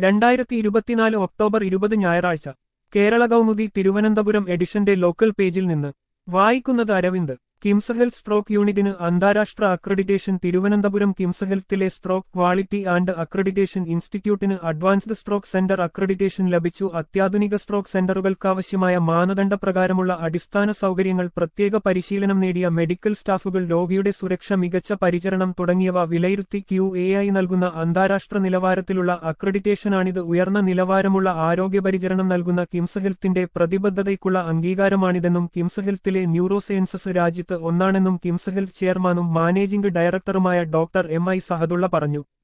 രണ്ടായിരത്തി ഇരുപത്തിനാല് ഒക്ടോബർ ഇരുപത് ഞായറാഴ്ച കേരള കൗമുദി തിരുവനന്തപുരം എഡിഷന്റെ ലോക്കൽ പേജിൽ നിന്ന് വായിക്കുന്നത് അരവിന്ദ് കിംസ് ഹെൽത്ത് സ്ട്രോക്ക് യൂണിറ്റിന് അന്താരാഷ്ട്ര അക്രഡിറ്റേഷൻ തിരുവനന്തപുരം കിംസ് ഹെൽത്തിലെ സ്ട്രോക്ക് ക്വാളിറ്റി ആൻഡ് അക്രഡിറ്റേഷൻ ഇൻസ്റ്റിറ്റ്യൂട്ടിന് അഡ്വാൻസ്ഡ് സ്ട്രോക്ക് സെന്റർ അക്രഡിറ്റേഷൻ ലഭിച്ചു അത്യാധുനിക സ്ട്രോക്ക് സെന്ററുകൾക്കാവശ്യമായ മാനദണ്ഡപ്രകാരമുള്ള അടിസ്ഥാന സൗകര്യങ്ങൾ പ്രത്യേക പരിശീലനം നേടിയ മെഡിക്കൽ സ്റ്റാഫുകൾ രോഗിയുടെ സുരക്ഷ മികച്ച പരിചരണം തുടങ്ങിയവ വിലയിരുത്തി ക്യു എ ഐ നൽകുന്ന അന്താരാഷ്ട്ര നിലവാരത്തിലുള്ള അക്രഡിറ്റേഷനാണിത് ഉയർന്ന നിലവാരമുള്ള ആരോഗ്യപരിചരണം നൽകുന്ന കിംസ് ഹെൽത്തിന്റെ പ്രതിബദ്ധതയ്ക്കുള്ള അംഗീകാരമാണിതെന്നും കിംസ് ഹെൽത്തിലെ ന്യൂറോസയൻസസ് രാജ്യത്ത് ഒന്നാണെന്നും കിംസ് ഹെൽത്ത് ചെയർമാനും മാനേജിംഗ് ഡയറക്ടറുമായ ഡോക്ടർ എം ഐ സഹദുള്ള പറഞ്ഞു